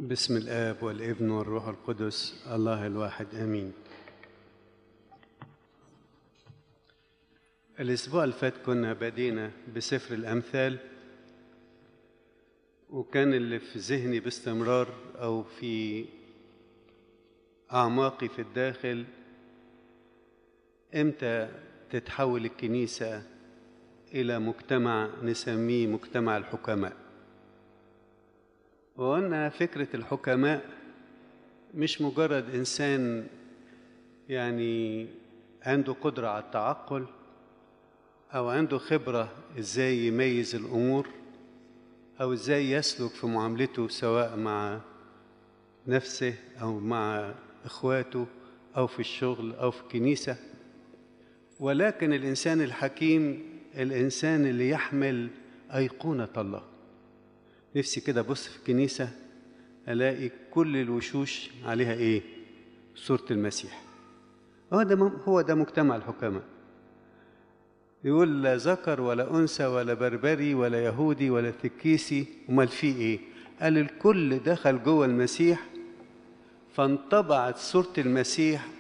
بسم الآب والابن والروح القدس الله الواحد آمين الأسبوع اللي فات كنا بدينا بسفر الأمثال وكان اللي في ذهني باستمرار أو في أعماقي في الداخل إمتى تتحول الكنيسة إلى مجتمع نسميه مجتمع الحكماء وقلنا فكرة الحكماء مش مجرد إنسان يعني عنده قدرة على التعقل أو عنده خبرة إزاي يميز الأمور أو إزاي يسلك في معاملته سواء مع نفسه أو مع إخواته أو في الشغل أو في الكنيسة ولكن الإنسان الحكيم الإنسان اللي يحمل أيقونة الله نفسي كده أبص في الكنيسة ألاقي كل الوشوش عليها إيه؟ صورة المسيح هو ده هو ده مجتمع الحكماء يقول لا ذكر ولا أنثى ولا بربري ولا يهودي ولا تكيسي أمال في إيه؟ قال الكل دخل جوه المسيح فانطبعت صورة المسيح